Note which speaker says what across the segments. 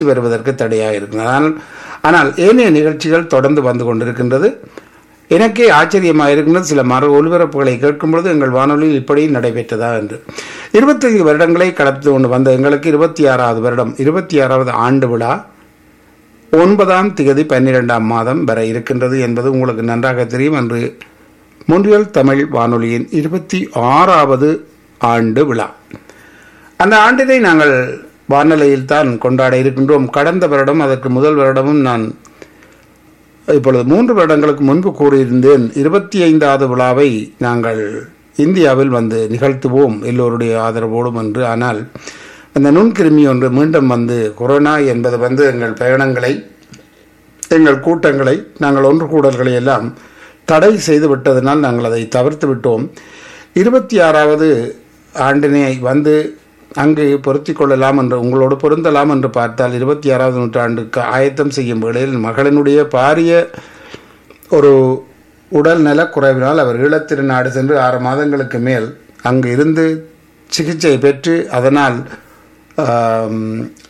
Speaker 1: வருவதற்கு தடையாக இருக்கிறது ஆனால் ஆனால் ஏனைய நிகழ்ச்சிகள் தொடர்ந்து வந்து கொண்டிருக்கின்றது எனக்கே ஆச்சரியமாக இருக்கின்றது சில மறு ஒலிபரப்புகளை கேட்கும் பொழுது எங்கள் வானொலியில் இப்படி நடைபெற்றதா என்று இருபத்தைந்து வருடங்களை கடந்து கொண்டு வந்த எங்களுக்கு இருபத்தி ஆறாவது வருடம் இருபத்தி ஆறாவது ஆண்டு விழா ஒன்பதாம் திகதி பன்னிரெண்டாம் மாதம் வர இருக்கின்றது என்பது உங்களுக்கு நன்றாக தெரியும் என்று முன்றியல் தமிழ் வானொலியின் இருபத்தி ஆறாவது ஆண்டு விழா அந்த ஆண்டினை நாங்கள் வானொலியில் தான் கொண்டாட இருக்கின்றோம் கடந்த வருடம் அதற்கு முதல் வருடமும் நான் இப்பொழுது மூன்று வருடங்களுக்கு முன்பு கூறியிருந்தேன் இருபத்தி ஐந்தாவது விழாவை நாங்கள் இந்தியாவில் வந்து நிகழ்த்துவோம் எல்லோருடைய ஆதரவோடும் என்று ஆனால் அந்த நுண்கிருமி ஒன்று மீண்டும் வந்து கொரோனா என்பது வந்து எங்கள் பயணங்களை எங்கள் கூட்டங்களை நாங்கள் ஒன்று கூடல்களை எல்லாம் தடை செய்து விட்டதனால் நாங்கள் அதை தவிர்த்து விட்டோம் இருபத்தி ஆறாவது ஆண்டினை வந்து அங்கு பொருத்தி கொள்ளலாம் என்று உங்களோடு பொருந்தலாம் என்று பார்த்தால் இருபத்தி ஆறாவது நூற்றாண்டுக்கு ஆயத்தம் செய்யும் வேளையில் மகளினுடைய பாரிய ஒரு உடல் நலக்குறைவினால் அவர் ஈழத்திருநாடு சென்று ஆறு மாதங்களுக்கு மேல் அங்கு இருந்து சிகிச்சை பெற்று அதனால் ஆம்,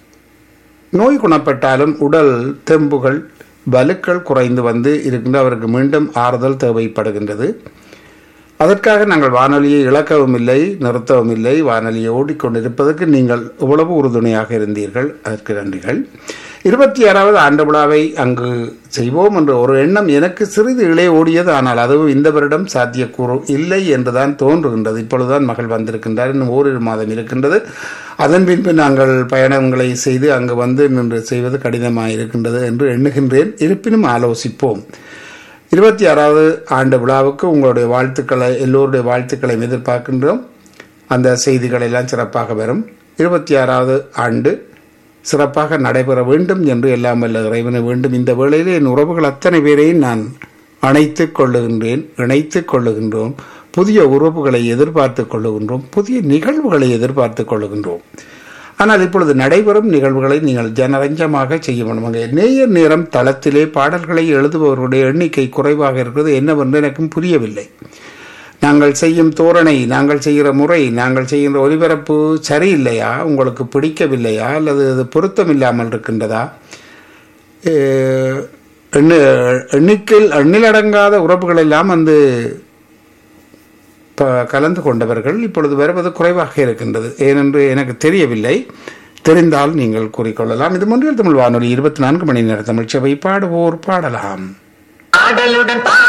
Speaker 1: நோய் குணப்பட்டாலும் உடல் தெம்புகள் வலுக்கள் குறைந்து வந்து இருக்கின்ற அவருக்கு மீண்டும் ஆறுதல் தேவைப்படுகின்றது அதற்காக நாங்கள் வானொலியை இழக்கவும் இல்லை நிறுத்தவும் இல்லை வானொலியை ஓடிக்கொண்டிருப்பதற்கு நீங்கள் இவ்வளவு உறுதுணையாக இருந்தீர்கள் அதற்கு நன்றிகள் இருபத்தி ஆறாவது ஆண்டு விழாவை அங்கு செய்வோம் என்ற ஒரு எண்ணம் எனக்கு சிறிது இளைய ஓடியது ஆனால் அதுவும் இந்த வருடம் சாத்தியக்கூறு இல்லை என்றுதான் தோன்றுகின்றது இப்பொழுதுதான் மகள் வந்திருக்கின்றார் இன்னும் ஓரிரு மாதம் இருக்கின்றது அதன் பின்பு நாங்கள் பயணங்களை செய்து அங்கு வந்து நின்று செய்வது கடினமாக இருக்கின்றது என்று எண்ணுகின்றேன் இருப்பினும் ஆலோசிப்போம் இருபத்தி ஆறாவது ஆண்டு விழாவுக்கு உங்களுடைய வாழ்த்துக்களை எல்லோருடைய வாழ்த்துக்களை எதிர்பார்க்கின்றோம் அந்த செய்திகள் எல்லாம் சிறப்பாக வரும் இருபத்தி ஆறாவது ஆண்டு சிறப்பாக நடைபெற வேண்டும் என்று எல்லாம் வல்ல இறைவனை வேண்டும் இந்த வேளையில் என் உறவுகள் அத்தனை பேரையும் நான் அணைத்துக் கொள்ளுகின்றேன் இணைத்துக் கொள்ளுகின்றோம் புதிய உறவுகளை எதிர்பார்த்துக் கொள்ளுகின்றோம் புதிய நிகழ்வுகளை எதிர்பார்த்துக் கொள்ளுகின்றோம் ஆனால் இப்பொழுது நடைபெறும் நிகழ்வுகளை நீங்கள் ஜனரஞ்சமாக செய்ய வேண்டும் அங்கே நேயர் நேரம் தளத்திலே பாடல்களை எழுதுபவர்களுடைய எண்ணிக்கை குறைவாக இருக்கிறது என்னவென்று எனக்கும் புரியவில்லை நாங்கள் செய்யும் தோரணை நாங்கள் செய்கிற முறை நாங்கள் செய்கின்ற ஒலிபரப்பு சரியில்லையா உங்களுக்கு பிடிக்கவில்லையா அல்லது அது பொருத்தம் இல்லாமல் இருக்கின்றதா அஹ், எண்ணு எண்ணிக்கையில் எண்ணிலடங்காத உறவுகள் எல்லாம் வந்து ப- கலந்து கொண்டவர்கள் இப்பொழுது வருவது குறைவாக இருக்கின்றது ஏனென்று எனக்கு தெரியவில்லை தெரிந்தால் நீங்கள் கூறிக்கொள்ளலாம் இது முன்றில் தமிழ் வானொலி இருபத்தி நான்கு மணி நேர தமிழ் சபை பாடுவோர் பாடலாம்
Speaker 2: ஆடலுடன் பா